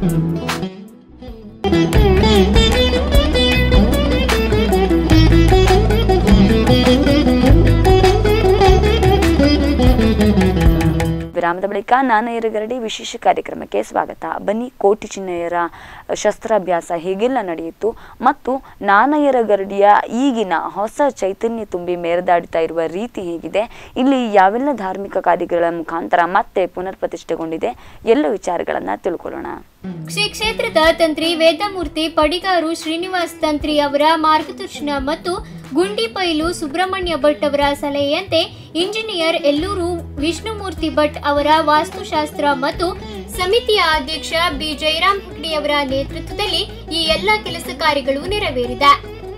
ವಿರಾಮದ ಬಳಿಕ ನಾನಯ್ಯರ ಗರಡಿ ವಿಶೇಷ ಕಾರ್ಯಕ್ರಮಕ್ಕೆ ಸ್ವಾಗತ ಬನ್ನಿ ಕೋಟಿ ಚಿನ್ನಯ್ಯರ ಶಸ್ತ್ರಾಭ್ಯಾಸ ಹೇಗೆಲ್ಲ ನಡೆಯಿತು ಮತ್ತು ನಾನಯ್ಯರ ಗರಡಿಯ ಈಗಿನ ಹೊಸ ಚೈತನ್ಯ ತುಂಬಿ ಮೆರೆದಾಡ್ತಾ ಇರುವ ರೀತಿ ಹೇಗಿದೆ ಇಲ್ಲಿ ಯಾವೆಲ್ಲ ಧಾರ್ಮಿಕ ಕಾರ್ಯಗಳ ಮುಖಾಂತರ ಮತ್ತೆ ಪುನರ್ ಪ್ರತಿಷ್ಠೆಗೊಂಡಿದೆ ಎಲ್ಲ ವಿಚಾರಗಳನ್ನ ತಿಳ್ಕೊಳ್ಳೋಣ ಶ್ರೀ ಕ್ಷೇತ್ರದ ತಂತ್ರಿ ವೇದಮೂರ್ತಿ ಪಡಿಗಾರು ಶ್ರೀನಿವಾಸ್ ತಂತ್ರಿ ಅವರ ಮಾರ್ಗದರ್ಶನ ಮತ್ತು ಗುಂಡಿಪೈಲು ಸುಬ್ರಹ್ಮಣ್ಯ ಭಟ್ ಅವರ ಸಲಹೆಯಂತೆ ಇಂಜಿನಿಯರ್ ಎಲ್ಲೂರು ವಿಷ್ಣುಮೂರ್ತಿ ಭಟ್ ಅವರ ವಾಸ್ತುಶಾಸ್ತ್ರ ಮತ್ತು ಸಮಿತಿಯ ಅಧ್ಯಕ್ಷ ಬಿ ಜಯರಾಮ್ ಹೆಗ್ಡೆ ಅವರ ನೇತೃತ್ವದಲ್ಲಿ ಈ ಎಲ್ಲ ಕೆಲಸ ಕಾರ್ಯಗಳು ನೆರವೇರಿದೆ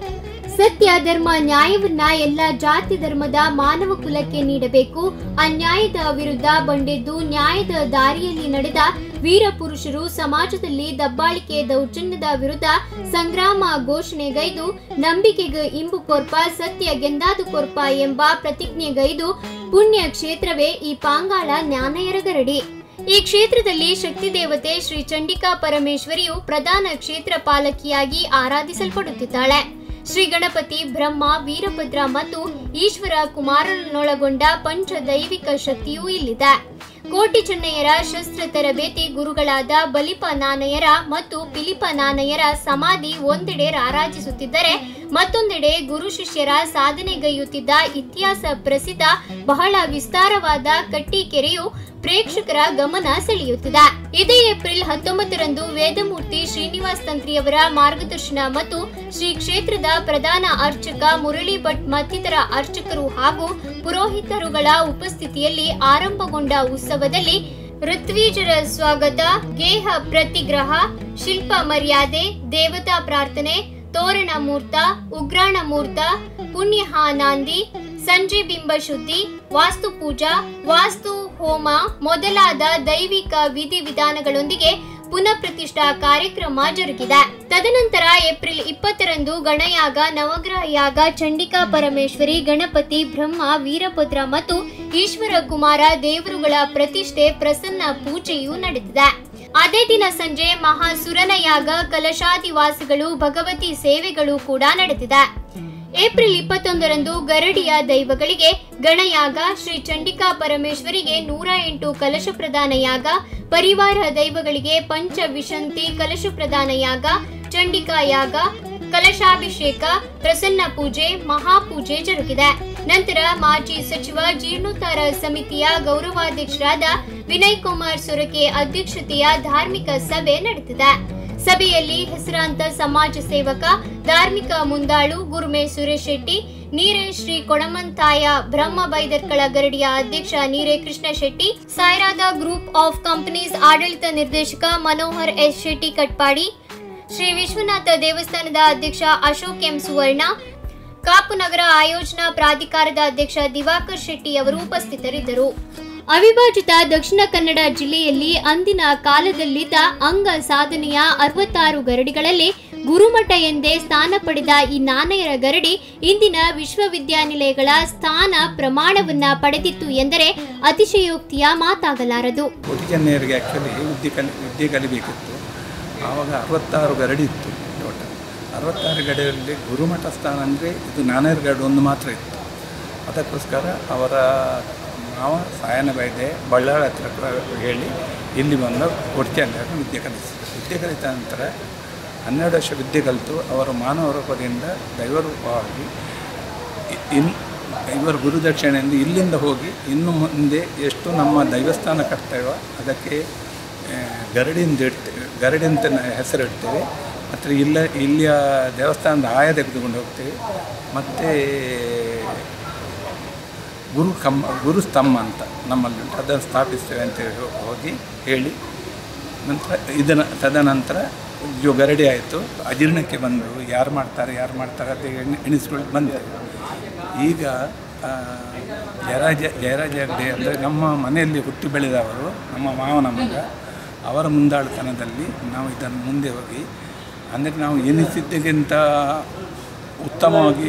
ಸತ್ಯ ಧರ್ಮ ನ್ಯಾಯವನ್ನ ಎಲ್ಲ ಜಾತಿ ಧರ್ಮದ ಮಾನವ ಕುಲಕ್ಕೆ ನೀಡಬೇಕು ಅನ್ಯಾಯದ ವಿರುದ್ಧ ಬಂಡೆದ್ದು ನ್ಯಾಯದ ದಾರಿಯಲ್ಲಿ ನಡೆದ ವೀರ ಪುರುಷರು ಸಮಾಜದಲ್ಲಿ ದಬ್ಬಾಳಿಕೆ ದೌರ್ಜನ್ಯದ ವಿರುದ್ಧ ಸಂಗ್ರಾಮ ಘೋಷಣೆಗೈದು ನಂಬಿಕೆಗೆ ಇಂಬು ಕೊರ್ಪ ಸತ್ಯ ಗೆಂದಾದು ಕೊರ್ಪ ಎಂಬ ಪ್ರತಿಜ್ಞೆಗೈದು ಪುಣ್ಯ ಕ್ಷೇತ್ರವೇ ಈ ಪಾಂಗಾಳ ಜ್ಞಾನಯರ ಗರಡಿ ಈ ಕ್ಷೇತ್ರದಲ್ಲಿ ಶಕ್ತಿ ದೇವತೆ ಶ್ರೀ ಚಂಡಿಕಾ ಪರಮೇಶ್ವರಿಯು ಪ್ರಧಾನ ಕ್ಷೇತ್ರ ಪಾಲಕಿಯಾಗಿ ಆರಾಧಿಸಲ್ಪಡುತ್ತಿದ್ದಾಳೆ ಶ್ರೀ ಗಣಪತಿ ಬ್ರಹ್ಮ ವೀರಭದ್ರ ಮತ್ತು ಈಶ್ವರ ಕುಮಾರನನ್ನೊಳಗೊಂಡ ಪಂಚ ದೈವಿಕ ಶಕ್ತಿಯೂ ಇಲ್ಲಿದೆ ಕೋಟಿ ಚೆನ್ನಯ್ಯರ ಶಸ್ತ್ರ ತರಬೇತಿ ಗುರುಗಳಾದ ಬಲಿಪ ನಾನಯ್ಯರ ಮತ್ತು ಪಿಲಿಪ ನಾನಯ್ಯರ ಸಮಾಧಿ ಒಂದೆಡೆ ರಾರಾಜಿಸುತ್ತಿದ್ದರೆ ಮತ್ತೊಂದೆಡೆ ಗುರು ಶಿಷ್ಯರ ಸಾಧನೆಗೈಯುತ್ತಿದ್ದ ಇತಿಹಾಸ ಪ್ರಸಿದ್ಧ ಬಹಳ ವಿಸ್ತಾರವಾದ ಕಟ್ಟಿಕೆರೆಯು ಪ್ರೇಕ್ಷಕರ ಗಮನ ಸೆಳೆಯುತ್ತಿದೆ ಇದೇ ಏಪ್ರಿಲ್ ಹತ್ತೊಂಬತ್ತರಂದು ವೇದಮೂರ್ತಿ ಶ್ರೀನಿವಾಸ್ ತಂತ್ರಿಯವರ ಮಾರ್ಗದರ್ಶನ ಮತ್ತು ಶ್ರೀ ಕ್ಷೇತ್ರದ ಪ್ರಧಾನ ಅರ್ಚಕ ಮುರಳಿ ಭಟ್ ಮತ್ತಿತರ ಅರ್ಚಕರು ಹಾಗೂ ಪುರೋಹಿತರುಗಳ ಉಪಸ್ಥಿತಿಯಲ್ಲಿ ಆರಂಭಗೊಂಡ ಉತ್ಸವದಲ್ಲಿ ಋತ್ವೀಜರ ಸ್ವಾಗತ ಗೇಹ ಪ್ರತಿಗ್ರಹ ಶಿಲ್ಪ ಮರ್ಯಾದೆ ದೇವತಾ ಪ್ರಾರ್ಥನೆ ತೋರಣ ಮೂರ್ತ ಉಗ್ರಾಣ ಮೂರ್ತ ಪುಣ್ಯಹಾನಾಂದಿ ಸಂಜೆ ಬಿಂಬ ಶುದ್ಧಿ ವಾಸ್ತು ಪೂಜಾ ವಾಸ್ತು ಹೋಮ ಮೊದಲಾದ ದೈವಿಕ ವಿಧಿವಿಧಾನಗಳೊಂದಿಗೆ ಪುನಃ ಪ್ರತಿಷ್ಠಾ ಕಾರ್ಯಕ್ರಮ ಜರುಗಿದೆ ತದನಂತರ ಏಪ್ರಿಲ್ ಇಪ್ಪತ್ತರಂದು ಗಣಯಾಗ ನವಗ್ರಹ ಯಾಗ ಚಂಡಿಕಾ ಪರಮೇಶ್ವರಿ ಗಣಪತಿ ಬ್ರಹ್ಮ ವೀರಭದ್ರ ಮತ್ತು ಈಶ್ವರ ಕುಮಾರ ದೇವರುಗಳ ಪ್ರತಿಷ್ಠೆ ಪ್ರಸನ್ನ ಪೂಜೆಯೂ ನಡೆದಿದೆ ಅದೇ ದಿನ ಸಂಜೆ ಮಹಾಸುರನ ಯಾಗ ಕಲಶಾದಿವಾಸಗಳು ಭಗವತಿ ಸೇವೆಗಳು ಕೂಡ ನಡೆದಿದೆ ಏಪ್ರಿಲ್ ಇಪ್ಪತ್ತೊಂದರಂದು ಗರಡಿಯ ದೈವಗಳಿಗೆ ಗಣಯಾಗ ಶ್ರೀ ಚಂಡಿಕಾ ಪರಮೇಶ್ವರಿಗೆ ನೂರ ಎಂಟು ಕಲಶ ಪ್ರದಾನ ಯಾಗ ಪರಿವಾರ ದೈವಗಳಿಗೆ ಪಂಚ ವಿಶಂತಿ ಕಲಶ ಪ್ರದಾನ ಯಾಗ ಚಂಡಿಕಾ ಯಾಗ ಕಲಶಾಭಿಷೇಕ ಪ್ರಸನ್ನ ಪೂಜೆ ಮಹಾಪೂಜೆ ಜರುಗಿದೆ ನಂತರ ಮಾಜಿ ಸಚಿವ ಜೀರ್ಣೋದ್ಧಾರ ಸಮಿತಿಯ ಗೌರವಾಧ್ಯಕ್ಷರಾದ ವಿನಯ್ ಕುಮಾರ್ ಸೊರಕೆ ಅಧ್ಯಕ್ಷತೆಯ ಧಾರ್ಮಿಕ ಸಭೆ ನಡೆದಿದೆ ಸಭೆಯಲ್ಲಿ ಹೆಸರಾಂತ ಸಮಾಜ ಸೇವಕ ಧಾರ್ಮಿಕ ಮುಂದಾಳು ಗುರುಮೆ ಸುರೇಶ್ ಶೆಟ್ಟಿ ನೀರೆ ಶ್ರೀ ಕೊಡಮಂತಾಯ ಬ್ರಹ್ಮ ಬೈದರ್ಕಳ ಗರಡಿಯ ಅಧ್ಯಕ್ಷ ನೀರೆ ಕೃಷ್ಣ ಶೆಟ್ಟಿ ಸಾಯ್ರಾದ ಗ್ರೂಪ್ ಆಫ್ ಕಂಪನೀಸ್ ಆಡಳಿತ ನಿರ್ದೇಶಕ ಮನೋಹರ್ ಎಸ್ ಶೆಟ್ಟಿ ಕಟ್ಪಾಡಿ ಶ್ರೀ ವಿಶ್ವನಾಥ ದೇವಸ್ಥಾನದ ಅಧ್ಯಕ್ಷ ಅಶೋಕ್ ಎಂ ಸುವರ್ಣ ಕಾಪು ನಗರ ಆಯೋಜನಾ ಪ್ರಾಧಿಕಾರದ ಅಧ್ಯಕ್ಷ ದಿವಾಕರ್ ಶೆಟ್ಟಿ ಅವರು ಉಪಸ್ಥಿತರಿದ್ದರು ಅವಿಭಾಜಿತ ದಕ್ಷಿಣ ಕನ್ನಡ ಜಿಲ್ಲೆಯಲ್ಲಿ ಅಂದಿನ ಕಾಲದಲ್ಲಿದ್ದ ಅಂಗ ಸಾಧನೆಯ ಅರವತ್ತಾರು ಗರಡಿಗಳಲ್ಲಿ ಗುರುಮಠ ಎಂದೇ ಸ್ಥಾನ ಪಡೆದ ಈ ನಾಣಯರ ಗರಡಿ ಇಂದಿನ ವಿಶ್ವವಿದ್ಯಾನಿಲಯಗಳ ಸ್ಥಾನ ಪ್ರಮಾಣವನ್ನ ಪಡೆದಿತ್ತು ಎಂದರೆ ಅತಿಶಯೋಕ್ತಿಯ ಮಾತಾಗಲಾರದು ಕೋಟಿಚನ್ನಯ್ಯರಿಗೆ ಆ್ಯಕ್ಚುಲಿ ವಿದ್ಯೆ ಕಲಿ ವಿದ್ಯೆ ಕಲಿಬೇಕಿತ್ತು ಆವಾಗ ಅರವತ್ತಾರು ಗರಡಿ ಇತ್ತು ಟೋಟಲ್ ಅರವತ್ತಾರು ಗಡಿಯಲ್ಲಿ ಗುರುಮಠ ಸ್ಥಾನ ಅಂದರೆ ಇದು ನಾನೇರು ಗರಡು ಒಂದು ಮಾತ್ರ ಇತ್ತು ಅದಕ್ಕೋಸ್ಕರ ಅವರ ಮಾವ ಸಾಯನ ಬೈದೆ ಬಳ್ಳಾಳ ಹತ್ರ ಪ್ರ- ಹೇಳಿ ಇಲ್ಲಿ ಬಂದು ಕೋಟಿಚನ್ನಯ್ಯರು ವಿದ್ಯೆ ಕಲಿಸಿದರು ವಿದ್ಯೆ ಕಲಿತ ನಂತರ ಹನ್ನೆರಡು ವರ್ಷ ವಿದ್ಯೆ ಕಲಿತು ಅವರು ಮಾನವ ರೂಪದಿಂದ ದೈವರೂಪವಾಗಿ ಇ- ಇನ್ ಇವರ ಗುರುದಕ್ಷಿಣೆಯಿಂದ ಇಲ್ಲಿಂದ ಹೋಗಿ ಇನ್ನು ಮುಂದೆ ಎಷ್ಟು ನಮ್ಮ ದೈವಸ್ಥಾನ ಕರ್ತೇವೋ ಅದಕ್ಕೆ ಆ, ಗರಡಿಂದ ಇಡ್ತೇವೆ ಗರಡಿ ಅಂತ ನ- ಹೆಸರಿಡ್ತೇವೆ ಮತ್ತು ಇಲ್ಲ ಇಲ್ಲಿಯ ದೇವಸ್ಥಾನದ ಆಯ ತೆಗೆದುಕೊಂಡು ಹೋಗ್ತೇವೆ ಮತ್ತು ಗುರು ಕಮ್ಮ ಗುರು ಸ್ತಂಭ ಅಂತ ನಮ್ಮಲ್ಲಿ ಉಂಟು ಅದನ್ನು ಸ್ಥಾಪಿಸ್ತೇವೆ ಅಂತ ಹೇಳಿ ಹೋ- ಹೋಗಿ ಹೇಳಿ ನಂತರ ಇದನ್ನು ತದನಂತರ ಇದು ಗರಡಿ ಆಯಿತು ಅಜೀರ್ಣಕ್ಕೆ ಬಂದು ಯಾರು ಮಾಡ್ತಾರೆ ಯಾರು ಮಾಡ್ತಾರೆ ಅಂತ ಎಣಿ ಎಣಿಸ್ಕೊಂಡು ಬಂದೆವು ಈಗ ಆ, ಜಯರಾಜ ಜಯರಾಜ ಹೆಗ್ಡೆ ಅಂದರೆ ನಮ್ಮ ಮನೆಯಲ್ಲಿ ಹುಟ್ಟಿ ಬೆಳೆದವರು ನಮ್ಮ ಮಾವನ ಮಗ ಅವರ ಮುಂದಾಳುತನದಲ್ಲಿ ನಾವು ಇದನ್ನು ಮುಂದೆ ಹೋಗಿ ಅಂದರೆ ನಾವು ಎನಿಸಿದ್ದಕ್ಕಿಂತ ಉತ್ತಮವಾಗಿ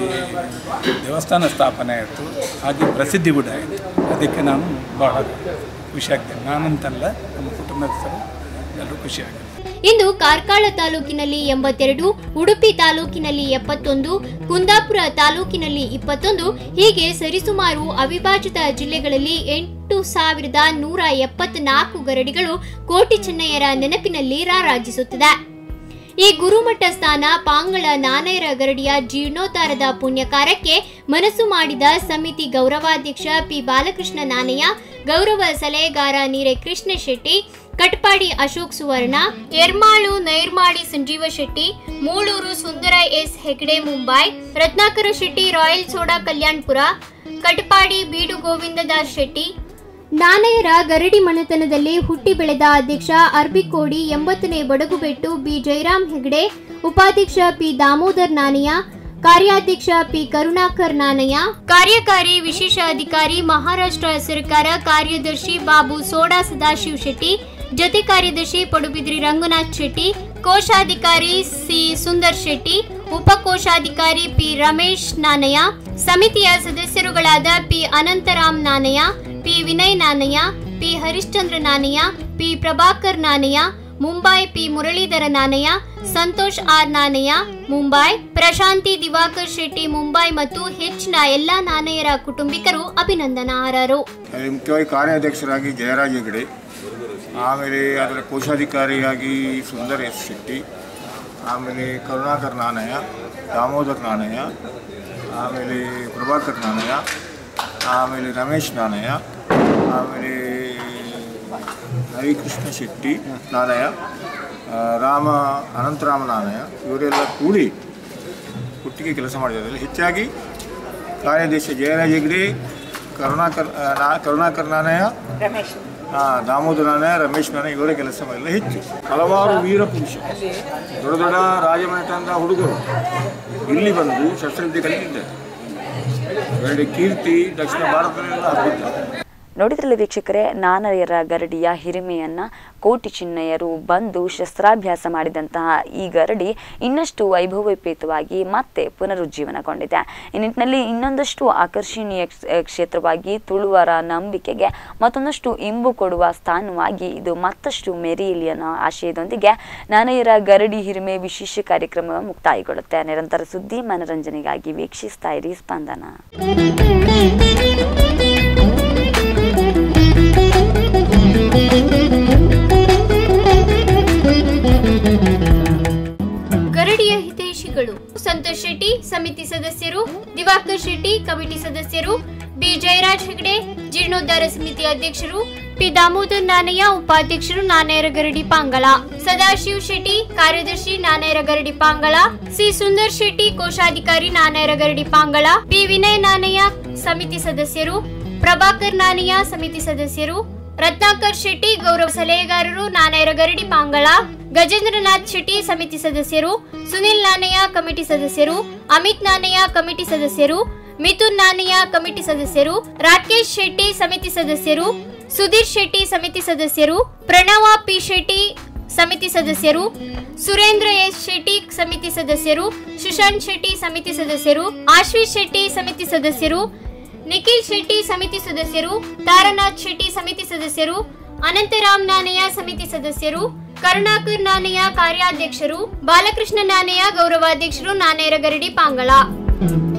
ದೇವಸ್ಥಾನ ಸ್ಥಾಪನೆ ಆಯಿತು ಹಾಗೆ ಪ್ರಸಿದ್ಧಿ ಕೂಡ ಆಯಿತು ಅದಕ್ಕೆ ನಾನು ಭಾಳ ಖುಷಿಯಾಗ್ತೇನೆ ನಾನಂತಲ್ಲ ನಮ್ಮ ಕುಟುಂಬಸ್ಥರು ಎಲ್ಲರೂ ಖುಷಿಯಾಗಿದೆ ಇಂದು ಕಾರ್ಕಳ ತಾಲೂಕಿನಲ್ಲಿ ಎಂಬತ್ತೆರಡು ಉಡುಪಿ ತಾಲೂಕಿನಲ್ಲಿ ಎಪ್ಪತ್ತೊಂದು ಕುಂದಾಪುರ ತಾಲೂಕಿನಲ್ಲಿ ಇಪ್ಪತ್ತೊಂದು ಹೀಗೆ ಸರಿಸುಮಾರು ಅವಿಭಾಜಿತ ಜಿಲ್ಲೆಗಳಲ್ಲಿ ಎಂಟು ಸಾವಿರದ ನೂರ ಎಪ್ಪತ್ನಾಲ್ಕು ಗರಡಿಗಳು ಕೋಟಿ ಚೆನ್ನಯ್ಯರ ನೆನಪಿನಲ್ಲಿ ರಾರಾಜಿಸುತ್ತಿದೆ ಈ ಗುರುಮಠ ಸ್ಥಾನ ಪಾಂಗಳ ನಾಣಯರ ಗರಡಿಯ ಜೀರ್ಣೋದ್ಧಾರದ ಪುಣ್ಯ ಕಾರ್ಯಕ್ಕೆ ಮನಸ್ಸು ಮಾಡಿದ ಸಮಿತಿ ಗೌರವಾಧ್ಯಕ್ಷ ಪಿ ಬಾಲಕೃಷ್ಣ ನಾಣಯ್ಯ ಗೌರವ ಸಲಹೆಗಾರ Neere Krishna Shetty Katpadi Ashok Suvarna Ermalu Nairmali Sanjeeva Shetty Mulur Sundara S Hegde Mumbai Ratnakara Shetty royal soda Kalyanpur Katpadi ಬೀಡು ಗೋವಿಂದದಾಸ್ ಶೆಟ್ಟಿ ನಾಣಯರ ಗರಡಿ ಮನೆತನದಲ್ಲಿ ಹುಟ್ಟಿ ಬೆಳೆದ ಅಧ್ಯಕ್ಷ ಅರ್ಬಿಕೋಡಿ ಎಂಬತ್ತನೇ ಬಡಗುಬೆಟ್ಟು ಬಿ ಜಯರಾಮ್ ಹೆಗ್ಡೆ ಉಪಾಧ್ಯಕ್ಷ ಪಿ ದಾಮೋದರ್ ನಾಣಯ್ಯ ಕಾರ್ಯಾಧ್ಯಕ್ಷ ಪಿ ಕರುಣಾಕರ್ ನಾಣಯ್ಯ ಕಾರ್ಯಕಾರಿ ವಿಶೇಷ ಅಧಿಕಾರಿ ಮಹಾರಾಷ್ಟ್ರ ಸರ್ಕಾರ ಕಾರ್ಯದರ್ಶಿ ಬಾಬು ಸೋಡಾ ಸದಾಶಿವ್ ಶೆಟ್ಟಿ ಜೊತೆ ಕಾರ್ಯದರ್ಶಿ ಪಡುಬಿದ್ರಿ ರಂಗನಾಥ್ ಶೆಟ್ಟಿ ಕೋಶಾಧಿಕಾರಿ ಸಿ ಸುಂದರ್ ಶೆಟ್ಟಿ ಉಪಕೋಶಾಧಿಕಾರಿ ಪಿ ರಮೇಶ್ ನಾನಯ್ಯ ಸಮಿತಿಯ ಸದಸ್ಯರುಗಳಾದ P Anantharam Nanayya P Vinay Nanayya P Harishchandra Nanayya P Prabhakar Nanayya Mumbai P Muralidhara Nanayya Santosh R Nanayya Mumbai Prashanti Diwakar Shetty Mumbai ಮತ್ತು ಹೆಚ್ಚಿನ ಎಲ್ಲಾ ನಾನಯ್ಯರ ಕುಟುಂಬಿಕರು ಅಭಿನಂದನಾರ್ಹರು ಅಲ್ಲಿ ಮುಖ್ಯವಾಗಿ ಕಾರ್ಯಾಧ್ಯಕ್ಷರಾಗಿ ಜಯರಾಜ್ ಹೆಗಡೆ ಆಮೇಲೆ ಅದರ ಕೋಶಾಧಿಕಾರಿಯಾಗಿ ಸುಂದರ್ ಎಸ್ ಶೆಟ್ಟಿ ಆಮೇಲೆ ಕರುಣಾಕರ್ ನಾಣಯ್ಯ ದಾಮೋದರ್ ನಾಣಯ್ಯ ಆಮೇಲೆ ಪ್ರಭಾಕರ್ ನಾಣಯ್ಯ ಆಮೇಲೆ ರಮೇಶ್ ನಾಣಯ್ಯ ಆಮೇಲೆ ಹರಿಕೃಷ್ಣ ಶೆಟ್ಟಿ ನಾಣಯ್ಯ ಆ, ರಾಮ ಅನಂತರಾಮ ನಾಣಯ್ಯ ಇವರೆಲ್ಲ ಕೂಡಿ ಒಟ್ಟಿಗೆ ಕೆಲಸ ಮಾಡಿದ್ದಾರೆ ಹೆಚ್ಚಾಗಿ ಕಾರ್ಯಾಧ್ಯಕ್ಷ ಜಯರಾಜ್ ಹೆಗ್ಡೆ ಕರುಣಾಕರ್ ಆ, ನಾ ಕರುಣಾಕರ್ ನಾಣಯ್ಯ ಆ, ದಾಮೋದರ ನಾಣಯ್ಯ ರಮೇಶ್ ನಾಣಯ್ಯ ಇವರ ಕೆಲಸ ಮಾಡಿಲ್ಲ ಹೆಚ್ಚು ಹಲವಾರು ವೀರ ಪುರುಷ ದೊಡ್ಡ ದೊಡ್ಡ ರಾಜಮನೆತನದ ಹುಡುಗರು ಇಲ್ಲಿ ಬಂದು ಶಸ್ತ್ರವಿದ್ಯೆ ಕಲಿತಿದ್ದಾರೆ ಒಳ್ಳೆ ಕೀರ್ತಿ ದಕ್ಷಿಣ ಭಾರತದಲ್ಲೆಲ್ಲ ಹಬ್ಬಿದ್ದಾರೆ ನೋಡಿದ್ರಲ್ಲ ವೀಕ್ಷಕರೇ ನಾನಯರ ಗರಡಿಯ ಹಿರಿಮೆಯನ್ನ ಕೋಟಿ ಚಿನ್ನಯ್ಯರು ಬಂದು ಶಸ್ತ್ರಾಭ್ಯಾಸ ಮಾಡಿದಂತಹ ಈ ಗರಡಿ ಇನ್ನಷ್ಟು ವೈಭವೋಪೇತವಾಗಿ ಮತ್ತೆ ಪುನರುಜ್ಜೀವನಗೊಂಡಿದೆ ಈ ನಿಟ್ಟಿನಲ್ಲಿ ಇನ್ನೊಂದಷ್ಟು ಆಕರ್ಷಣೀಯ ಕ್ಷ- ಕ್ಷೇತ್ರವಾಗಿ ತುಳುವರ ನಂಬಿಕೆಗೆ ಮತ್ತೊಂದಷ್ಟು ಇಂಬು ಕೊಡುವ ಸ್ಥಾನವಾಗಿ ಇದು ಮತ್ತಷ್ಟು ಮೆರೆಯಲಿ ಅನ್ನೋ ಆಶಯದೊಂದಿಗೆ ನಾನಯ್ಯರ ಗರಡಿ ಹಿರಿಮೆ ವಿಶೇಷ ಕಾರ್ಯಕ್ರಮ ಮುಕ್ತಾಯಗೊಳ್ಳುತ್ತೆ ನಿರಂತರ ಸುದ್ದಿ ಮನರಂಜನೆಗಾಗಿ ವೀಕ್ಷಿಸ್ತಾ ಇರಿ ಸ್ಪಂದನ ಗರಡಿಯ ಹಿತೈಷಿಗಳು ಸಂತೋಷ್ ಶೆಟ್ಟಿ ಸಮಿತಿ ಸದಸ್ಯರು ದಿವಾಕರ್ ಶೆಟ್ಟಿ ಕಮಿಟಿ ಸದಸ್ಯರು ಬಿ ಜಯರಾಜ್ ಹೆಗಡೆ ಜೀರ್ಣೋದ್ಧಾರ ಸಮಿತಿ ಅಧ್ಯಕ್ಷರು ಪಿ ದಾಮೋದರ್ ನಾನಯ್ಯ ಉಪಾಧ್ಯಕ್ಷರು ನಾಣಯರ ಗರಡಿ ಪಾಂಗಳ ಸದಾಶಿವ್ ಶೆಟ್ಟಿ ಕಾರ್ಯದರ್ಶಿ ನಾಣಯರ ಗರಡಿ ಪಾಂಗಳ ಸಿ ಸುಂದರ್ ಶೆಟ್ಟಿ ಕೋಶಾಧಿಕಾರಿ ನಾಣಯರ ಗರಡಿ ಪಾಂಗಳ ಪಿ ವಿನಯ್ ನಾನಯ್ಯ ಸಮಿತಿ ಸದಸ್ಯರು ಪ್ರಭಾಕರ್ ನಾನಯ್ಯ ಸಮಿತಿ ಸದಸ್ಯರು ರತ್ನಾಕರ್ ಶೆಟ್ಟಿ ಗೌರವ ಸಲಹೆಗಾರರು ನಾಣಯರ ಗರಡಿ ಪಾಂಗಳ ಗಜೇಂದ್ರನಾಥ್ ಶೆಟ್ಟಿ ಸಮಿತಿ ಸದಸ್ಯರು ಸುನಿಲ್ ನಾನಯ್ಯ ಕಮಿಟಿ ಸದಸ್ಯರು ಅಮಿತ್ ನಾನಯ್ಯ ಕಮಿಟಿ ಸದಸ್ಯರು ಮಿಥುನ್ ನಾನಯ್ಯ ಕಮಿಟಿ ಸದಸ್ಯರು ರಾಕೇಶ್ ಶೆಟ್ಟಿ ಸಮಿತಿ ಸದಸ್ಯರು ಸುಧೀರ್ ಶೆಟ್ಟಿ ಸಮಿತಿ ಸದಸ್ಯರು ಪ್ರಣವ ಪಿ ಶೆಟ್ಟಿ ಸಮಿತಿ ಸದಸ್ಯರು ಸುರೇಂದ್ರ ಎಸ್ ಶೆಟ್ಟಿ ಸಮಿತಿ ಸದಸ್ಯರು ಸುಶಾಂತ್ ಶೆಟ್ಟಿ ಸಮಿತಿ ಸದಸ್ಯರು ಆಶ್ವಿತ್ ಶೆಟ್ಟಿ ಸಮಿತಿ ಸದಸ್ಯರು ನಿಖಿಲ್ ಶೆಟ್ಟಿ ಸಮಿತಿ ಸದಸ್ಯರು ತಾರನಾಥ್ ಶೆಟ್ಟಿ ಸಮಿತಿ ಸದಸ್ಯರು ಅನಂತರಾಮ್ ನಾನಯ್ಯ ಸಮಿತಿ ಸದಸ್ಯರು ಕರುಣಾಕರ್ ನಾನಯ್ಯ ಕಾರ್ಯಾಧ್ಯಕ್ಷರು ಬಾಲಕೃಷ್ಣ ನಾನಯ್ಯ ಗೌರವಾಧ್ಯಕ್ಷರು ನಾನೇರ ಗರಡಿ ಪಾಂಗಳ